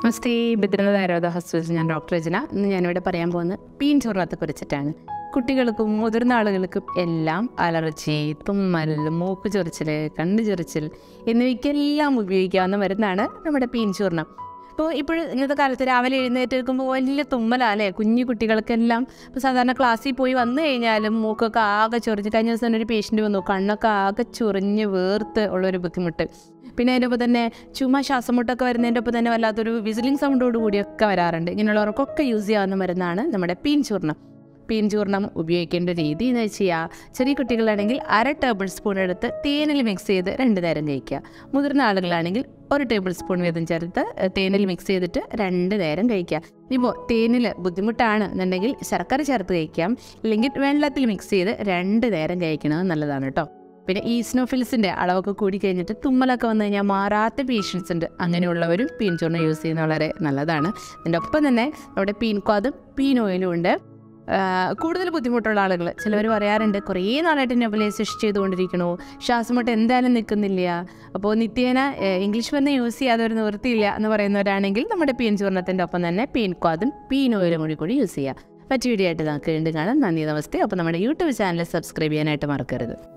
നമസ്തേ ബദ്രനാഥ് ആരോഗ്യ ഹോസ്പിറ്റൽ ഞാൻ ഡോക്ടർ രചന ഇന്ന് ഞാനിവിടെ പറയാൻ പോകുന്നത് പീൻ ചൂർണത്തെ കുറിച്ചിട്ടാണ് കുട്ടികൾക്കും മുതിർന്ന ആളുകൾക്കും എല്ലാം അലർജി തുമ്മൽ മൂക്ക് ചൊറിച്ചിൽ കണ്ണ് ചൊറിച്ചിൽ എന്നിവയ്ക്കെല്ലാം ഉപയോഗിക്കാവുന്ന മരുന്നാണ് നമ്മുടെ പീൻ ചൂർണം ഇപ്പോൾ ഇപ്പോൾ ഇന്നത്തെ കാലത്ത് രാവിലെ എഴുന്നേറ്റ് നിൽക്കുമ്പോൾ വലിയ തുമ്മലല്ലേ കുഞ്ഞു കുട്ടികൾക്കെല്ലാം ഇപ്പോൾ സാധാരണ ക്ലാസ്സിൽ പോയി വന്നു കഴിഞ്ഞാലും മൂക്കൊക്കെ ആകെ ചൊറിഞ്ഞ് കഴിഞ്ഞ ദിവസം തന്നെ ഒരു പേഷ്യൻ്റ് വന്നു കണ്ണൊക്കെ ആകെ ചൊറിഞ്ഞ് വേർത്ത് ഉള്ളൊരു ബുദ്ധിമുട്ട് പിന്നെ അതിൻ്റെ ഒപ്പം തന്നെ ചുമ ശ്വാസം മുട്ടൊക്കെ വരുന്നതിൻ്റെ ഒപ്പം തന്നെ വല്ലാത്തൊരു വിസിലിംഗ് സൗണ്ടോട് കൂടിയൊക്കെ വരാറുണ്ട് ഇങ്ങനെയുള്ളവർക്കൊക്കെ യൂസ് ചെയ്യാവുന്ന മരുന്നാണ് നമ്മുടെ പീൻ ചൂർണം പീൻ ചൂർണം ഉപയോഗിക്കേണ്ട രീതി എന്ന് വെച്ച് കഴിഞ്ഞാൽ ചെറിയ കുട്ടികളാണെങ്കിൽ അര ടേബിൾ സ്പൂൺ എടുത്ത് തേനിൽ മിക്സ് ചെയ്ത് രണ്ട് നേരം കഴിക്കുക മുതിർന്ന ആളുകളാണെങ്കിൽ ഒരു ടേബിൾ സ്പൂൺ വീതം ചേർത്ത് തേനിൽ മിക്സ് ചെയ്തിട്ട് രണ്ട് നേരം കഴിക്കുക ഇപ്പോൾ തേനിൽ ബുദ്ധിമുട്ടാണ് എന്നുണ്ടെങ്കിൽ ശർക്കര ചേർത്ത് കഴിക്കാം അല്ലെങ്കിൽ വെള്ളത്തിൽ മിക്സ് ചെയ്ത് രണ്ട് നേരം കഴിക്കുന്നത് നല്ലതാണ് കേട്ടോ പിന്നെ ഈസ്നോഫിൽസിൻ്റെ അളവൊക്കെ കൂടി കഴിഞ്ഞിട്ട് തുമ്മലൊക്കെ വന്നു കഴിഞ്ഞാൽ മാറാത്ത പേഷ്യൻസ് ഉണ്ട് അങ്ങനെയുള്ളവരും പീൻ ചൂർണ്ണം യൂസ് ചെയ്യുന്നത് വളരെ നല്ലതാണ് അതിൻ്റെ ഒപ്പം തന്നെ നമ്മുടെ പീൻ ക്വാദും പീൻ ഓയിലും ഉണ്ട് ആ, കൂടുതൽ ബുദ്ധിമുട്ടുള്ള ആളുകൾ ചിലവർ പറയാറുണ്ട് കുറേ നാളായിട്ട് നെബുലൈസേഷൻ ചെയ്തുകൊണ്ടിരിക്കണു ശ്വാസമുട്ട് എന്തായാലും നിൽക്കുന്നില്ല അപ്പോൾ നിത്യേന ഏ, ഇംഗ്ലീഷ് മരുന്ന് യൂസ് ചെയ്യാതെ ഒരു നിവൃത്തിയില്ല എന്ന് പറയുന്നവരാണെങ്കിൽ നമ്മുടെ പീൻ ചൂർണ്ണത്തിൻ്റെ ഒപ്പം തന്നെ പീൻ ക്വാദും പീൻ ഓയിലും കൂടി കൂടി യൂസ് ചെയ്യുക മറ്റു വീഡിയോ ആയിട്ട് നമുക്ക് വീണ്ടും കാണാം നന്ദി നമസ്തേ അപ്പോൾ നമ്മുടെ യൂട്യൂബ് ചാനൽ സബ്സ്ക്രൈബ് ചെയ്യാനായിട്ട് മറക്കരുത്